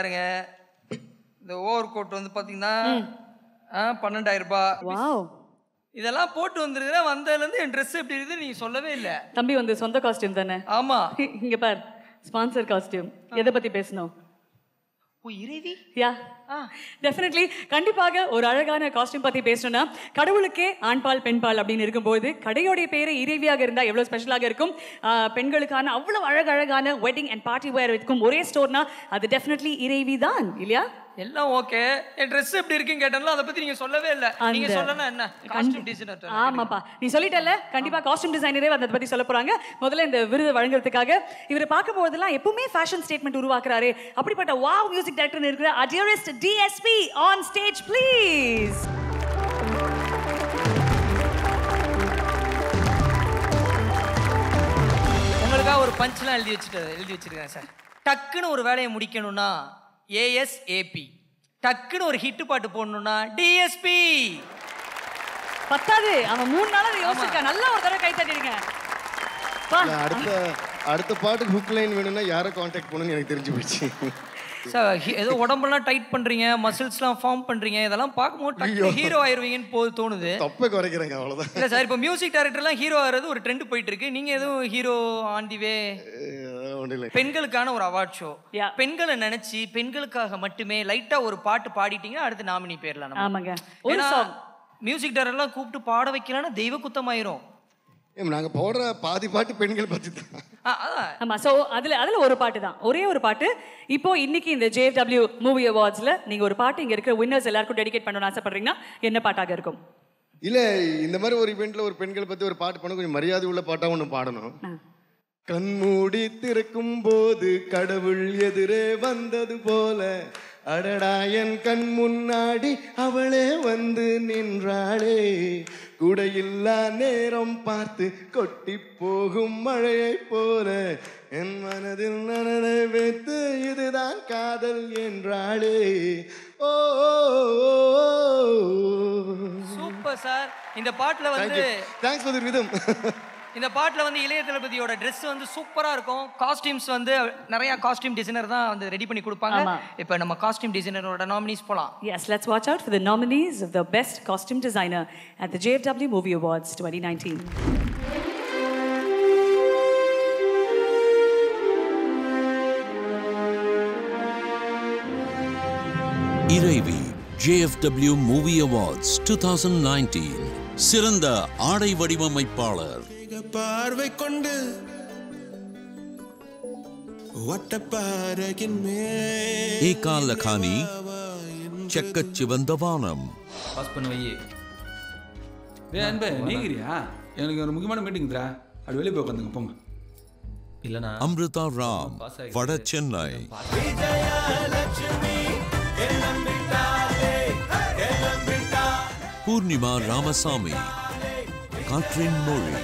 பாருங்க இந்த over coat வந்து பாத்தீங்கன்னா ஆ, பன்னெண்டாயிரம் ரூபாய் வாவ் இதெல்லாம் போட்டு வந்திருக்கிறேன் வந்ததுலேருந்து என் ட்ரெஸ் எப்படி இருக்குது நீங்க சொல்லவே இல்லை தம்பி வந்து சொந்த காஸ்டியூம் தானே ஆமா இங்க பார் ஸ்பான்சர் காஸ்டியூம் எதை பத்தி பேசணும் ஓ இறைவி யா டெஃபினெட்லி கண்டிப்பாக ஒரு அழகான காஸ்டியூம் பத்தி பேசணும்னா கடவுளுக்கே ஆண்பால் பெண்பால் அப்படின்னு இருக்கும்போது கடையோடைய பேரு இறைவியாக இருந்தா எவ்வளவு ஸ்பெஷலாக இருக்கும் ஆஹ், பெண்களுக்கான அவ்வளவு அழகழகான வெட்டிங் அண்ட் பார்ட்டி வேர் இருக்கும் ஒரே ஸ்டோர்னா அது டெஃபினெட்லி இறைவி தான் இல்லையா எல்லாம் ஓகே என் ட்ரெஸ் எப்படி இருக்குன்னு கேட்டாலும் அதை பத்தி நீங்க சொல்லவே இல்லை நீங்க அந்த- சொல்லணும் என்ன காஸ்டியூம் டிசைனர் ஆமாப்பா நீ சொல்லிட்டல கண்டிப்பா காஸ்டியூம் டிசைனரே வந்து அதை பத்தி சொல்ல போறாங்க முதல்ல இந்த விருது வழங்குறதுக்காக இவரை பார்க்கும் போதெல்லாம் எப்பவுமே ஃபேஷன் ஸ்டேட்மெண்ட் உருவாக்குறாரு அப்படிப்பட்ட வாவ் மியூசிக் டைரக்டர் இருக்கிற அடியரிஸ்ட் டிஎஸ்பி ஆன் ஸ்டேஜ் ப்ளீஸ் உங்களுக்காக ஒரு பஞ்ச்லாம் எழுதி வச்சுட்டு எழுதி வச்சிருக்கேன் சார் டக்குன்னு ஒரு வேலையை முடிக்கணும்னா ஏஎஸ்ஏபி டக்குன்னு ஒரு ஹிட் பாட்டு போடணும்னா டிஎஸ்பி பத்தாது அவன் மூணு நாளா அதை யோசிச்சிருக்கான் நல்லா ஒரு தடவை கை தட்டிடுங்க பா இல்ல, அடுத்த அடுத்த பாட்டுக்கு ஹுக் லைன் வேணும்னா யாரை காண்டாக்ட் பண்ணணும்னு எனக்கு தெரிஞ்சு போச்சு சார் ஹி- ஏதோ உடம்பெல்லாம் டைட் பண்றீங்க மசில்ஸ்லாம் ஃபார்ம் பண்றீங்க இதெல்லாம் பார்க்கும்போது டக்குனு ஹீரோ ஆயிருவீங்கன்னு போது தோணுது தப்பை குறைக்கிறேங்க அவ்வளவுதான் இல்ல சார் இப்போ மியூசிக் டைரக்டர்லாம் ஹீரோ ஆகிறது ஒரு ட்ரெண்ட் போயிட்டு இருக்கு நீங்க எதுவும் ஹீரோ ஆன் தி வே அஹ் ஒண்ணும் இல்லை பெண்களுக்கான ஒரு அவார்ட் ஷோ Yeah. பெண்களை நினைச்சு பெண்களுக்காக மட்டுமே லைட்டா ஒரு பாட்டு பாடிட்டீங்கன்னா அடுத்து நாமினி பேர்லாம் நம்ம ஆமாங்க ஒரு ஏன்னா சாங் மியூசிக் டைரக்டர்லாம் கூப்பிட்டு பாட வைக்கலாம்னா தெய்வ குத்தமாயிரும் ஏம், நாங்க போடுற பாதி பாட்டு பெண்கள் பத்தி தான் ஆ, அதான் ஆமா சோ அதுல அதுல ஒரு பாட்டு தான் ஒரே ஒரு பாட்டு இப்போ இன்னைக்கு இந்த ஜேஎஃப்டபிள்யூ மூவி அவார்ட்ஸ்ல நீங்க ஒரு பாட்டு இங்க இருக்கிற வின்னர்ஸ் எல்லாருக்கும் டெடிகேட் பண்ணணும்னு ஆசைப்படுறீங்கன்னா என்ன பாட்டாக இருக்கும் இல்ல இந்த மாதிரி ஒரு இவெண்ட்ல ஒரு பெண்கள் பத்தி ஒரு பாட்டு பண்ண கொஞ்சம் மரியாதை உள்ள பாட்டா ஒண்ணு பாடணும் கண்மூடி திறக்கும் போது கடவுள் எதிரே வந்தது போல அடடா என் கண் முன்னாடி அவளே வந்து நின்றாளே குடையில்லா நேரம் பார்த்து கொட்டி போகும் மழையை போல என் மனதில் நனனை வைத்து இதுதான் காதல் என்றாளே ஓ சூப்பர் சார் இந்த பாட்டுல வந்து தேங்க்ஸ் ஃபார் தி ரிதம் இந்த பாட்டுல வந்து இளைய தளபதியோட Dress வந்து சூப்பரா இருக்கும் காஸ்டியூம்ஸ் வந்து நிறைய காஸ்டியூம் டிசைனர் தான் வந்து ரெடி பண்ணி கொடுப்பாங்க ஆமா. இப்போ நம்ம காஸ்டியூம் டிசைனரோட நாமினிஸ் போலாம் Yes, let's watch out for the nominees of the Best Costume Designer at the JFW Movie Awards 2019. Iraivi JFW movie awards two thousand nineteen சிறந்த ஆடை வடிவமைப்பாளர் பார்வை கொண்டு வட்டப்பாறையின் மேல் ஏகா லகானி செக்கச் சிவந்த வானம் பாஸ் பண்ண வை டேய் அன்பே நீங்கிறியா எனக்கு ஒரு முக்கியமான மீட்டிங் தரா அப்படி வெளியே போய் உட்காந்துங்க போங்க இல்லைண்ணா அம்ருதா ராம் வட சென்னை பூர்ணிமா ராமசாமி காட்ரின் மொழி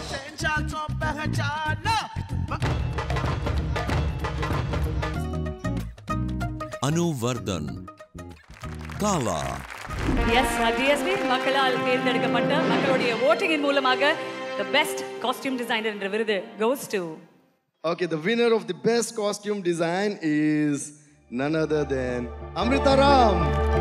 அனு வர்தன் காலா Yes, uh, DSP மக்களால் தேர்ந்தெடுக்கப்பட்ட மக்களுடைய ஓட்டிங்கின் மூலமாக the best costume designer என்ற விருது goes to Okay, the winner of the best costume design is none other than Amrita Ram.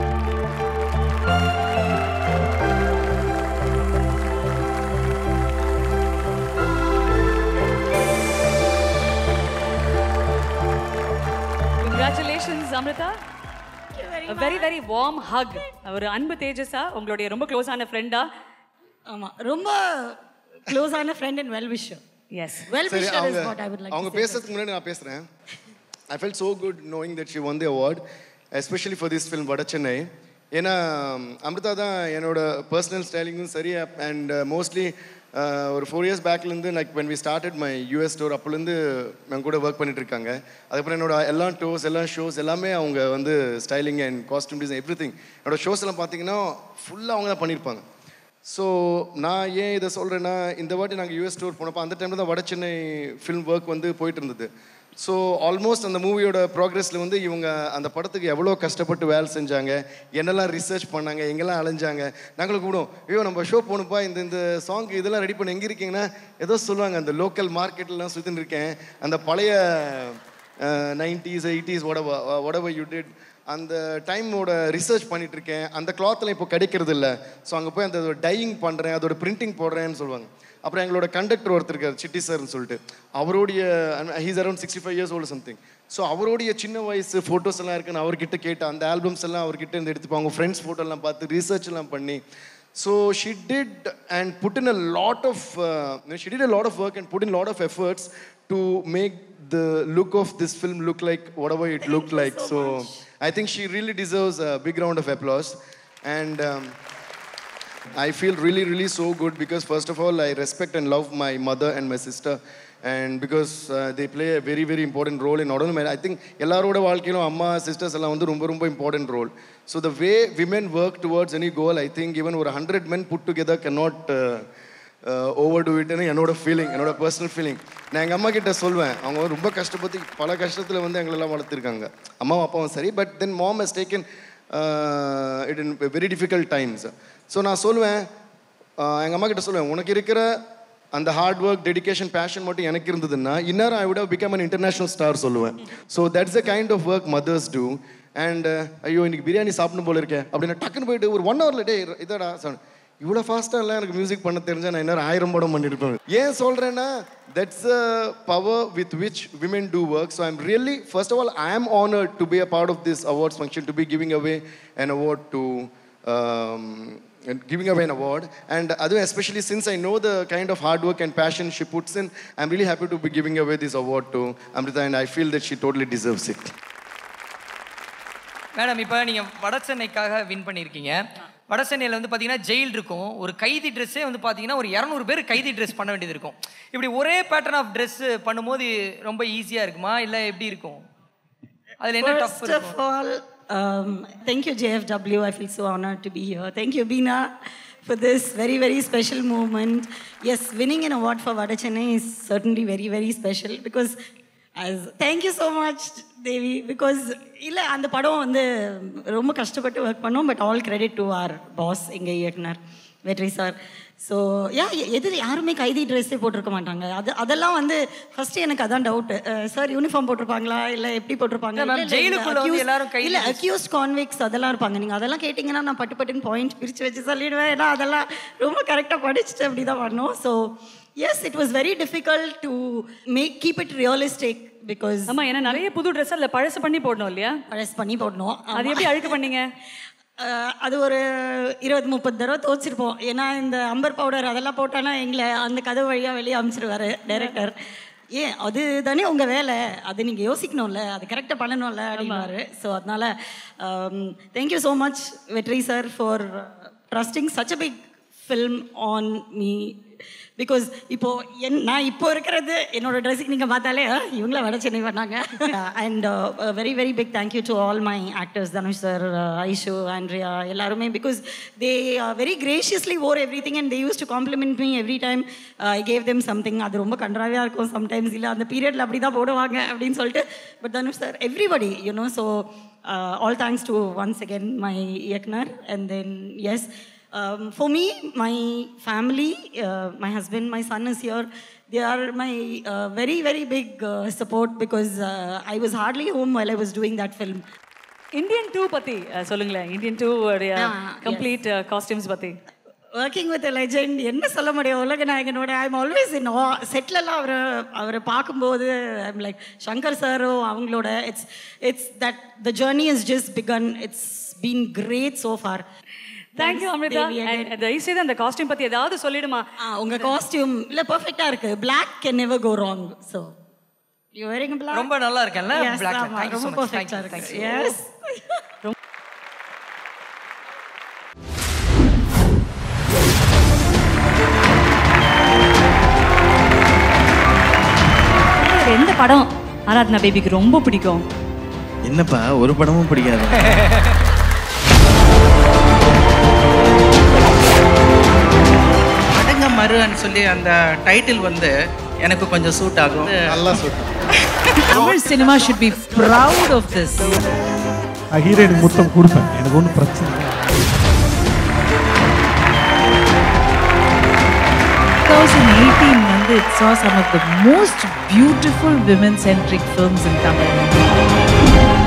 congratulations Amrita a very very warm hug ஒரு அன்பு தேஜஸா உங்களுடைய ரொம்ப க்ளோஸான ஃப்ரெண்டா ஆமா ரொம்ப க்ளோஸான friend and well wisher yes well சரி விஷர் அவங்க is what I would like அவங்க பேசுறதுக்கு முன்னாடி நான் பேசுறேன் I felt so good knowing that she won the award especially for this film Vada Chennai ஏன்னா அமிர்தா தான் என்னோட பர்சனல் ஸ்டைலிங்கும் சரி அண்ட் மோஸ்ட்லி ஒரு ஃபோர் இயர்ஸ் பேக்லேருந்து like when we started my US store அப்போலேருந்து என் கூட ஒர்க் பண்ணிட்டு இருக்காங்க அதுக்கப்புறம் என்னோட எல்லா டோர்ஸ் எல்லா ஷோஸ் எல்லாமே அவங்க வந்து styling and costume design every thing என்னோட ஷோஸ் எல்லாம் பார்த்தீங்கன்னா ஃபுல்லாக அவங்க தான் பண்ணியிருப்பாங்க ஸோ நான் ஏன் இதை சொல்கிறேன்னா இந்த வாட்டி நாங்கள் யூஎஸ் டூர் போனப்போ அந்த டைமில் தான் வட சென்னை ஃபிலிம் ஒர்க் வந்து போயிட்டு இருந்தது ஸோ ஆல்மோஸ்ட் அந்த மூவியோட ப்ராக்ரஸில் வந்து இவங்க அந்த படத்துக்கு எவ்வளோ கஷ்டப்பட்டு வேலை செஞ்சாங்க என்னெல்லாம் ரிசர்ச் பண்ணாங்க எங்கெல்லாம் அலைஞ்சாங்க நாங்களும் கூப்பிடுவோம் ஐயோ நம்ம ஷோ போகணுப்பா இந்த இந்த சாங் இதெல்லாம் ரெடி பண்ண எங்கே இருக்கீங்கன்னா ஏதோ சொல்லுவாங்க அந்த லோக்கல் மார்க்கெட்லாம் சுற்றின்னு இருக்கேன் அந்த பழைய nineties eighties whatever uh, whatever you did அந்த டைமோட ரிசர்ச் பண்ணிட்டு இருக்கேன் அந்த கிளாத்தில் இப்போ கிடைக்கிறது இல்லை ஸோ அங்கே போய் அந்த டையிங் பண்ணுறேன் அதோட பிரிண்டிங் போடுறேன்னு சொல்லுவாங்க அப்புறம் எங்களோட கண்டக்டர் ஒருத்தர் இருக்கார் சிட்டி சார்னு சொல்லிட்டு அவருடைய he's around sixty five years old something so அவருடைய சின்ன வயசு ஃபோட்டோஸ் எல்லாம் இருக்குன்னு அவர்கிட்ட கேட்டு அந்த ஆல்பம்ஸ் எல்லாம் அவர்கிட்ட இருந்து எடுத்துப்போம் அவங்க ஃப்ரெண்ட்ஸ் ஃபோட்டோலாம் பார்த்து ரிசர்ச் எல்லாம் பண்ணி so she did and put in a lot of she did a lot of work and put in lot of efforts to make the look of this film look like whatever it looked like. So, I think she really deserves a big round of applause. And um, I feel really, really so good because, first of all, I respect and love my mother and my sister. And because uh, they play a very, very important role in not only my, I think எல்லாரோட வாழ்க்கையிலும் அம்மா sisters எல்லாம் வந்து ரொம்ப ரொம்ப important role so the way women work towards any goal I think even ஒரு hundred men put together cannot uh, over to இட்னு என்னோட ஃபீலிங் என்னோட பர்சனல் ஃபீலிங் நான் எங்கள் அம்மா கிட்ட சொல்வேன் அவங்க வந்து ரொம்ப கஷ்டப்பட்டு பல கஷ்டத்தில் வந்து எங்களெல்லாம் வளர்த்துருக்காங்க அம்மாவும் அப்பாவும் சரி but then mom has taken it in very difficult times so நான் சொல்லுவேன் எங்கள் அம்மா கிட்ட சொல்லுவேன் உனக்கு இருக்கிற அந்த ஹார்ட் ஒர்க் டெடிகேஷன் பேஷன் மட்டும் எனக்கு இருந்ததுன்னா inner I would have become an international star சொல்லுவேன் so that's a kind of work mothers do and ஐயோ இன்னைக்கு பிரியாணி சாப்பிடணும் போல இருக்கேன் அப்படின்னு டக்குன்னு போயிட்டு ஒரு ஒன் ஹவரில் டே இதடா சொன்னேன் இவ்வளோ ஃபாஸ்ட்டாக எல்லாம் எனக்கு மியூசிக் பண்ண தெரிஞ்சா நான் இன்னும் ஆயிரம் படம் பண்ணியிருப்பேன் ஏன் சொல்கிறேன்னா that's a power with which women do work so I'm really first of all I am honoured to be a part of this awards function to be giving away an award to giving away an award and other especially since I know the kind of hard work and passion she puts in I'm really happy to be giving away this award to Amrita and I feel that she totally deserves it madam இப்போ நீங்கள் வட சென்னைக்காக win பண்ணியிருக்கீங்க வட சென்னையில் வந்து பார்த்தீங்கன்னா jail இருக்கும் ஒரு கைதி ட்ரெஸ்ஸே வந்து பார்த்தீங்கன்னா ஒரு இரநூறு பேர் கைதி ட்ரெஸ் பண்ண வேண்டியது இருக்கும் இப்படி ஒரே பேட்டர்ன் ஆஃப் ட்ரெஸ் பண்ணும்போது ரொம்ப ஈஸியாக இருக்குமா இல்லை எப்படி இருக்கும் அதில் என்ன tough First of all, um, thank you, JFW. I feel so honored to be here. Thank you, Bina, for this very, very special moment. Yes, winning an award for Vada Chennai is certainly very, very special because as thank you so much, Devi, because இல்லை அந்த படம் வந்து ரொம்ப கஷ்டப்பட்டு work பண்ணோம் but all credit to our boss எங்கள் இயக்குனர் வெற்றி சார் ஸோ யா எது யாருமே கைதி ட்ரெஸ்ஸே போட்டிருக்க மாட்டாங்க அது அதெல்லாம் வந்து ஃபர்ஸ்ட் எனக்கு அதான் டவுட் சார் யூனிஃபார்ம் போட்டிருப்பாங்களா இல்லை எப்படி போட்டிருப்பாங்க இல்ல ma'am, இல்ல, இல்ல, ஜெயிலுக்குள்ள வந்து accused- எல்லாரும் கைதி இல்ல dress. அக்யூஸ்ட் கான்விக்ஸ் அதெல்லாம் இருப்பாங்க நீங்க அதெல்லாம் கேட்டிங்கன்னா நான் பட்டு பட்டுன்னு பாயிண்ட் பிரிச்சு வச்சு சொல்லிடுவேன் ஏன்னா அதெல்லாம் ரொம்ப கரெக்டாக படிச்சுட்டு அப்படி தான் பண்ணோம் so yes it was very difficult to make keep it realistic because ஆமா ஏன்னா நிறைய புது ட்ரெஸ் அதில் பழசு பண்ணி போடணும் இல்லையா பழசு பண்ணி போடணும் அது எப்படி அழுக்கு பண்ணீங்க அஹ் அது ஒரு இருபது முப்பது தடவை தோச்சிருப்போம் ஏன்னா இந்த அம்பர் பவுடர் அதெல்லாம் போட்டானா எங்களை அந்த கதவு வழியாக வெளியே அமுச்சிடுவாரு டைரக்டர் ஏன் அது தானே உங்கள் வேலை அது நீங்கள் யோசிக்கணும்ல அது கரெக்டாக பண்ணணும்ல அப்படின்னாரு ஸோ அதனால thank you so much Vetri sir for trusting such a big film on me because இப்போ என் நான் இப்போ இருக்கிறது என்னோட ட்ரெஸ்ஸுக்கு நீங்கள் பார்த்தாலே "ஆ, இவங்கள வட சென்னை பண்ணாங்க and very very big thank you to all my actors Dhanush sir Aishu Andrea எல்லாருமே because they very graciously or everything and they used to compliment me every time I gave them something அது ரொம்ப கன்றாவியாக இருக்கும் சம்டைம்ஸ் இல்லை அந்த பீரியடில் அப்படி தான் போடுவாங்க அப்படின்னு சொல்லிட்டு but Dhanush sir everybody you know so all thanks to once again my இயக்குனர் and then yes um, for me, my family, uh, my husband, my son is here. They are my uh, very, very big uh, support because uh, I was hardly home while I was doing that film. Indian two பத்தி அஹ், சொல்லுங்களேன் Indian two உடைய Ah, complete costumes பத்தி working with legend என்ன சொல்ல முடியும் உலக நாயகனோட I'm always in செட்லலாம் அவரை அவரை பார்க்கும்போது ஐம் லைக் சங்கர் சாரோ அவங்களோட it's it's that the journey is just begun it's been great so far thank you Amritha And தயவு செய்து அந்த காஸ்டியூம் பத்தி ஏதாவது சொல்லிடுமா உங்க காஸ்டியூம் இல்ல பெர்ஃபெக்ட்டா இருக்கு Black can never go wrong so you wearing black ரொம்ப நல்லா இருக்கேன்ல Yes, Black ல. ஆமா, Thank you so ரொம்ப much. Thank பெர்ஃபெக்ட்டா you. Thank இருக்கு you. எஸ் எந்த படம் ஆராத்னா பேபிக்கு ரொம்ப பிடிக்கும் என்னப்பா ஒரு படமும் பிடிக்காது அடங்க மருன்னு சொல்லி அந்த டைட்டில் வந்து எனக்கு கொஞ்சம் சூட் ஆகும் நல்லா சொல்றேன் Tamil cinema should be proud of this. ஹீரோயினுக்கு முத்தம் கொடுப்பேன் எனக்கு ஒன்றும் பிரச்சனை இல்லை 2018 வந்து it saw some of the most beautiful women centric films in Tamil